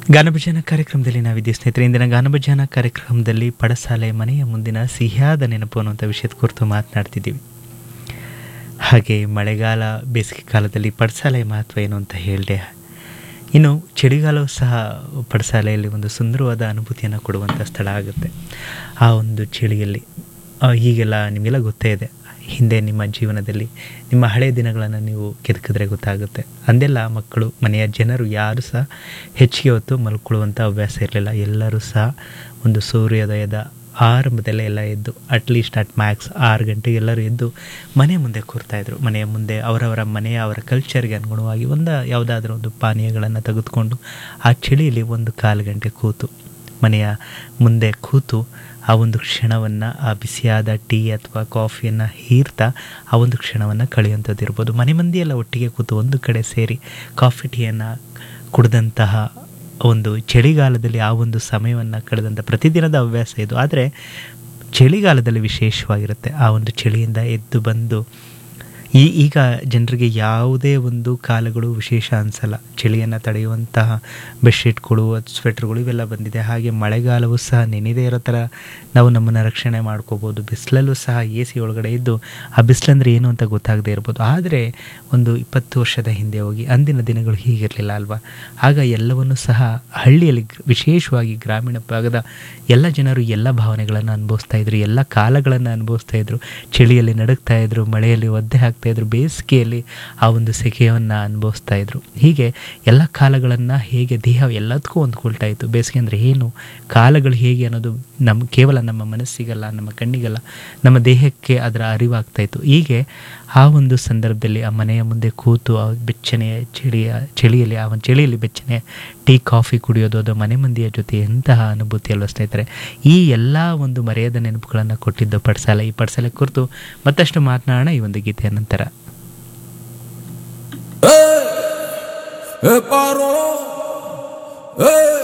ಗಾನಭಜನ ಕಾರ್ಯಕ್ರಮದಲ್ಲಿ ನಾವಿದ್ದೀವಿ ಸ್ನೇಹಿತರೆ ಇಂದಿನ ಗಾನಭಜನ ಕಾರ್ಯಕ್ರಮದಲ್ಲಿ ಪಡಸಾಲೆ ಮನೆಯ ಮುಂದಿನ ಸಿಹಿಯಾದ ನೆನಪು ಅನ್ನುವಂಥ ವಿಷಯದ ಕುರಿತು ಮಾತನಾಡ್ತಿದ್ದೀವಿ ಹಾಗೆ ಮಳೆಗಾಲ ಬೇಸಿಗೆ ಕಾಲದಲ್ಲಿ ಪಡಸಾಲೆಯ ಮಹತ್ವ ಏನು ಅಂತ ಹೇಳಿದೆ ಇನ್ನು ಚಳಿಗಾಲವೂ ಸಹ ಪಡಸಾಲೆಯಲ್ಲಿ ಒಂದು ಸುಂದರವಾದ ಅನುಭೂತಿಯನ್ನು ಕೊಡುವಂಥ ಸ್ಥಳ ಆಗುತ್ತೆ ಆ ಒಂದು ಚಳಿಯಲ್ಲಿ ಆ, ಹೀಗೆಲ್ಲ ನಿಮಗೆಲ್ಲ ಗೊತ್ತೇ ಇದೆ ಹಿಂದೆ ನಿಮ್ಮ ಜೀವನದಲ್ಲಿ ನಿಮ್ಮ ಹಳೆಯ ದಿನಗಳನ್ನು ನೀವು ಕೆದಕಿದ್ರೆ ಗೊತ್ತಾಗುತ್ತೆ ಅಂದೆಲ್ಲ ಮಕ್ಕಳು ಮನೆಯ ಜನರು ಯಾರು ಸಹ ಹೆಚ್ಚಿಗೆ ಹೊತ್ತು ಮಲ್ಕೊಳ್ಳುವಂಥ ಅಭ್ಯಾಸ ಇರಲಿಲ್ಲ ಎಲ್ಲರೂ ಸಹ ಒಂದು ಸೂರ್ಯೋದಯದ ಆರಂಭದಲ್ಲೇ ಎಲ್ಲ ಎದ್ದು ಅಟ್ಲೀಸ್ಟ್ ಅಟ್ ಮ್ಯಾಕ್ಸ್ ಆರು ಗಂಟೆಗೆ ಎಲ್ಲರೂ ಎದ್ದು ಮನೆ ಮುಂದೆ ಕೂರ್ತಾಯಿದ್ರು ಮನೆಯ ಮುಂದೆ ಅವರವರ ಮನೆಯ ಅವರ ಕಲ್ಚರ್ಗೆ ಅನುಗುಣವಾಗಿ ಒಂದು ಯಾವುದಾದ್ರೂ ಒಂದು ಪಾನೀಯಗಳನ್ನು ತೆಗೆದುಕೊಂಡು ಆ ಚಳಿಯಲ್ಲಿ ಒಂದು ಕಾಲು ಗಂಟೆ ಕೂತು ಮನೆಯ ಮುಂದೆ ಕೂತು ಆ ಒಂದು ಕ್ಷಣವನ್ನು ಆ ಬಿಸಿಯಾದ ಟೀ ಅಥವಾ ಕಾಫಿಯನ್ನು ಹೀರ್ತಾ ಆ ಒಂದು ಕ್ಷಣವನ್ನು ಕಳೆಯುವಂಥದ್ದು ಇರ್ಬೋದು ಮನೆ ಮಂದಿಯೆಲ್ಲ ಒಟ್ಟಿಗೆ ಕೂತು ಒಂದು ಕಡೆ ಸೇರಿ ಕಾಫಿ ಟೀಯನ್ನು ಕುಡಿದಂತಹ ಒಂದು ಚಳಿಗಾಲದಲ್ಲಿ ಆ ಒಂದು ಸಮಯವನ್ನು ಕಳೆದಂಥ ಪ್ರತಿದಿನದ ಹವ್ಯಾಸ ಇದು ಆದರೆ ಚಳಿಗಾಲದಲ್ಲಿ ವಿಶೇಷವಾಗಿರುತ್ತೆ ಆ ಒಂದು ಚಳಿಯಿಂದ ಎದ್ದು ಬಂದು ಈ ಈಗ ಜನರಿಗೆ ಯಾವುದೇ ಒಂದು ಕಾಲಗಳು ವಿಶೇಷ ಅನಿಸಲ್ಲ ಚಳಿಯನ್ನು ತಡೆಯುವಂತಹ ಬೆಡ್ಶೀಟ್ಗಳು ಸ್ವೆಟ್ರ್ಗಳು ಇವೆಲ್ಲ ಬಂದಿದೆ ಹಾಗೆ ಮಳೆಗಾಲವೂ ಸಹ ನೆನೆದೇ ಇರೋ ಥರ ನಾವು ನಮ್ಮನ್ನು ರಕ್ಷಣೆ ಮಾಡ್ಕೋಬೋದು ಬಿಸಿಲಲ್ಲೂ ಸಹ ಎ ಸಿ ಒಳಗಡೆ ಇದ್ದು ಆ ಬಿಸಿಲಂದ್ರೆ ಏನು ಅಂತ ಗೊತ್ತಾಗದೇ ಇರ್ಬೋದು ಆದರೆ ಒಂದು ಇಪ್ಪತ್ತು ವರ್ಷದ ಹಿಂದೆ ಹೋಗಿ ಅಂದಿನ ದಿನಗಳು ಹೀಗಿರಲಿಲ್ಲ ಅಲ್ವಾ ಆಗ ಎಲ್ಲವನ್ನೂ ಸಹ ಹಳ್ಳಿಯಲ್ಲಿ ಗ್ರ- ವಿಶೇಷವಾಗಿ ಗ್ರಾಮೀಣ ಭಾಗದ ಎಲ್ಲ ಜನರು ಎಲ್ಲ ಭಾವನೆಗಳನ್ನು ಅನುಭವಿಸ್ತಾ ಇದ್ರು ಎಲ್ಲ ಕಾಲಗಳನ್ನು ಅನುಭವಿಸ್ತಾ ಇದ್ರು ಚಳಿಯಲ್ಲಿ ನಡುಗ್ತಾ ಇದ್ರು ಮಳೆಯಲ್ಲಿ ಒದ್ದೆ ಹಾಕ್ತಾ ಇದ್ರು ಬೇಸಿಗೆಯಲ್ಲಿ ಆ ಒಂದು ಸೆಕೆಯನ್ನು ಅನುಭವಿಸ್ತಾ ಇದ್ರು ಹೀಗೆ ಎಲ್ಲ ಕಾಲಗಳನ್ನು ಹೇಗೆ ದೇಹ ಎಲ್ಲದಕ್ಕೂ ಹೊಂದ್ಕೊಳ್ತಾ ಇತ್ತು ಬೇಸಿಗೆ ಅಂದರೆ ಏನು ಕಾಲಗಳು ಹೇಗೆ ಅನ್ನೋದು ನಮ್ಮ ಕೇವಲ ನಮ್ಮ ಮನಸ್ಸಿಗಲ್ಲ ನಮ್ಮ ಕಣ್ಣಿಗಲ್ಲ ನಮ್ಮ ದೇಹಕ್ಕೆ ಅದರ ಅರಿವಾಗ್ತಾ ಇತ್ತು ಹೀಗೆ ಆ ಒಂದು ಸಂದರ್ಭದಲ್ಲಿ ಆ ಮನೆಯ ಮುಂದೆ ಕೂತು ಆ ಬೆಚ್ಚನೆಯ ಚಳಿಯ ಚಳಿಯಲ್ಲಿ ಆ ಒಂದು ಚಳಿಯಲ್ಲಿ ಬೆಚ್ಚನೆ ಟೀ ಕಾಫಿ ಕುಡಿಯೋದು ಅದು ಮನೆ ಮಂದಿಯ ಜೊತೆ ಎಂತಹ ಅನುಭೂತಿ ಅಲ್ವ ಸ್ನೇಹಿತರೆ ಈ ಎಲ್ಲ ಒಂದು ಮರೆಯದ ನೆನಪುಗಳನ್ನು ಕೊಟ್ಟಿದ್ದು ಪಡ್ಸಾಲೆ ಈ ಪಡ್ಸಾಲೆ ಕುರಿತು ಮತ್ತಷ್ಟು ಮಾತನಾಡೋಣ ಈ ಒಂದು ಗೀತೆಯ ನಂತರ Eh, eh, paro. Eh,